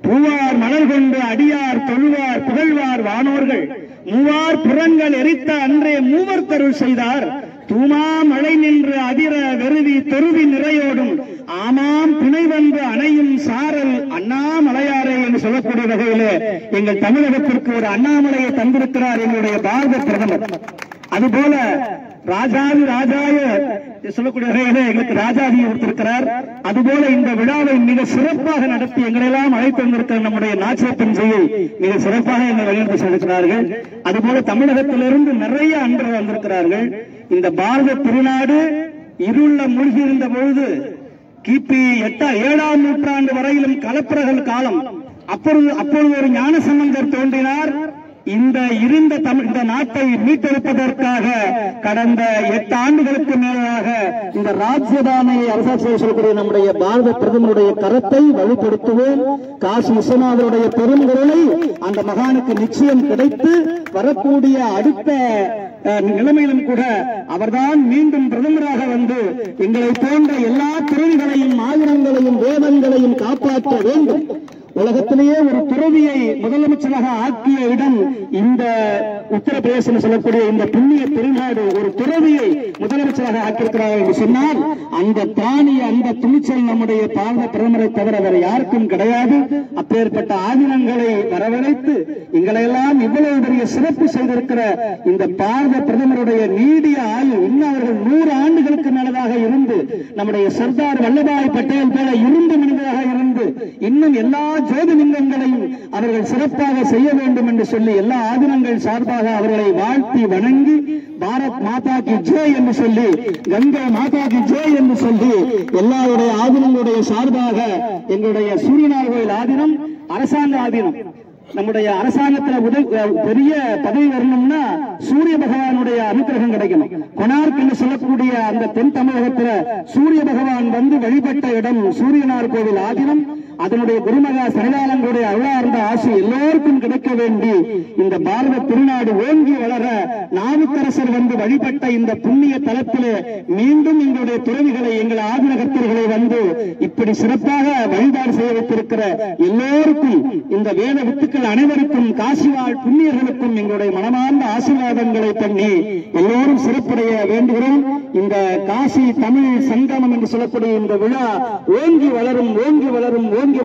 பூவார் மலர் கொண்டு அடியார் தொழுவார் புகழ்வார் வானோர்கள் மூவார் புறங்கள் எரித்த அன்றே மூவர் தருள் செய்தார் தூமா மழை நின்று அதிர வெறுவி தெருவி நிறையோடும் ஆமாம் துணை வந்து அணையும் சாரல் அண்ணாமலையாரே என்று சொல்லக்கூடிய வகையிலே எங்கள் தமிழகத்திற்கு ஒரு அண்ணாமலையை தந்திருக்கிறார் எங்களுடைய பாரத பிரதமர் அதுபோல ராஜாதி ராஜாய சொல்லக்கூடிய வகையிலே எங்களுக்கு ராஜாதியை கொடுத்திருக்கிறார் அதுபோல இந்த விழாவை மிக சிறப்பாக நடத்தி எங்களெல்லாம் அழைத்து வந்திருக்கிற நம்முடைய நாச்சியப்பன் செய்யை மிக சிறப்பாக எங்களை வழிநடத்தி சென்றிருக்கிறார்கள் அதுபோல தமிழகத்திலிருந்து நிறைய அன்பர்கள் வந்திருக்கிறார்கள் இந்த பாரத திருநாடு இருள மூழ்கி இருந்த பொழுது கிபி எட்டா ஏழாம் நூற்றாண்டு வரையிலும் கலப்பிரகல் காலம் அப்பொழுது அப்பொழுது ஒரு ஞான சம்பந்தர் தோன்றினார் இந்த இருந்த தமிழ் இந்த நாட்டை மீட்டெடுப்பதற்காக கடந்த எட்டு ஆண்டுகளுக்கு மேலாக இந்த ராஜ்யதானையை அரசாட்சி சொல்லக்கூடிய நம்முடைய பாரத பிரதமருடைய கரத்தை வலுப்படுத்துவோம் காசி விஸ்வநாதருடைய பெருங்குரலை அந்த மகானுக்கு நிச்சயம் கிடைத்து வரக்கூடிய அடுத்த அஹ், நிலைமையிலும் கூட அவர்தான் மீண்டும் பிரதமராக வந்து எங்களை போன்ற எல்லா துறவிகளையும் ஆயிரங்களையும் வேதங்களையும் காப்பாற்ற வேண்டும் உலகத்திலேயே ஒரு துறவியை முதலமைச்சராக ஆக்கிய இடம் இந்த உத்தரப்பிரதேசம் சொல்லக்கூடிய இந்த புண்ணிய திருநாடு ஒரு துறவியை முதலமைச்சராக ஆக்கியிருக்கிறார்கள் என்று சொன்னால் அந்த தானிய அந்த துணிச்சல் நம்முடைய பாரத பிரதமரை தவிர வேற யாருக்கும் கிடையாது அப்பேற்பட்ட ஆதினங்களை வரவழைத்து எங்களையெல்லாம் இவ்வளவு பெரிய சிறப்பு செய்திருக்கிற இந்த பாரத பிரதமருடைய நீடிய ஆயுள் இன்னும் அவர்கள் நூறு ஆண்டுகளுக்கு மேலதாக இருந்து நம்முடைய சர்தார் வல்லபாய் பட்டேல் போல இருந்த மனிதராக இருந்து இன்னும் எல்லா ஜோதிலிங்கங்களையும் அவர்கள் சிறப்பாக செய்ய வேண்டும் என்று சொல்லி எல்லா ஆதினங்கள் சார்பாக அவர்களை வாழ்த்தி வணங்கி பாரத் மாதா கி ஜெய் என்று சொல்லி கங்கை மாதா கி ஜெய் என்று சொல்லி எல்லாருடைய ஆதினங்களுடைய சார்பாக எங்களுடைய சூரியனார் கோயில் ஆதினம் அரசாங்க ஆதீனம் நம்முடைய அரசாங்கத்துல உதவி பெரிய பதவி வரணும்னா சூரிய பகவானுடைய அனுகிரகம் கிடைக்கணும் கொனார்க் என்று சொல்லக்கூடிய அந்த தென் தமிழகத்துல சூரிய பகவான் வந்து வழிபட்ட இடம் சூரியனார் கோவில் ஆதினம் அதனுடைய குருமகா சரதாளங்களுடைய அருளார்ந்த ஆசை எல்லோருக்கும் கிடைக்க வேண்டி இந்த பாரத திருநாடு ஓங்கி வளர நாவுக்கரசர் வந்து வழிபட்ட இந்த புண்ணிய தலத்திலே மீண்டும் எங்களுடைய துறவிகளை எங்கள் ஆதிநகர்த்தர்களை வந்து இப்படி சிறப்பாக வழிபாடு செய்ய வைத்திருக்கிற எல்லோருக்கும் இந்த வேத வித்துக்கள் அனைவருக்கும் காசிவாழ் புண்ணியர்களுக்கும் எங்களுடைய மனமார்ந்த ஆசீர்வாதங்களை பண்ணி எல்லோரும் சிறப்புடைய வேண்டுகிறோம் இந்த காசி தமிழ் சங்கமம் என்று சொல்லக்கூடிய இந்த விழா ஓங்கி வளரும் ஓங்கி வளரும் ஓங்கி